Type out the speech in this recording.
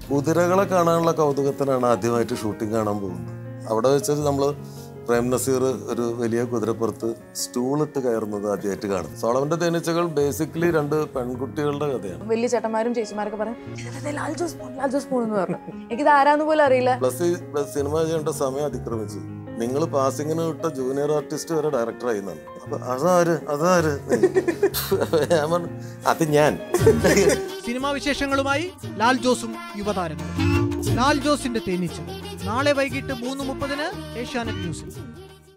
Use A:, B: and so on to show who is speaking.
A: കുതിരകളെ കാണാനുള്ള കൗതുകത്തിനാണ് ആദ്യമായിട്ട് ഷൂട്ടിംഗ് കാണാൻ പോകുന്നത് അവിടെ വെച്ചത് നമ്മൾ പ്രേം നസീർ ഒരു വലിയ കുതിരപ്പുറത്ത് സ്റ്റൂളിട്ട് കയറുന്നത് ആദ്യമായിട്ട് കാണും സോളവന്റെ തേനീച്ചകൾ ബേസിക്കലി രണ്ട് പെൺകുട്ടികളുടെ കഥയാണ്
B: വലിയ ചേട്ടന്മാരും ചേച്ചിമാരൊക്കെ പറയും "ദേ, ദേ, ലാൽ ജോസ് പോൺ ലാൽ ജോസ് പോൺ എന്ന് പറഞ്ഞു എനിക്കിത് ആരാന്ന് പോലും അറിയില്ല
A: പ്ലസ് ഈ പ്ലസ് സിനിമ ചെയ്യേണ്ട സമയം അതിക്രമിച്ചു നിങ്ങൾ പാസിങ്ങിന് വിട്ട ജൂനിയർ ആർട്ടിസ്റ്റ് വരെ ഡയറക്ടർ ആയിരുന്നാണ് അപ്പൊ അതാര് അതാര് ഞാൻ പറഞ്ഞു അത് ഞാൻ
C: സിനിമാ വിശേഷങ്ങളുമായി ലാൽ ജോസും യുവതാരങ്ങളും ലാൽ ജോസിന്റെ തേനീച്ച നാളെ വൈകിട്ട് മൂന്ന് മുപ്പതിന് ഏഷ്യാനെറ്റ് ന്യൂസിൽ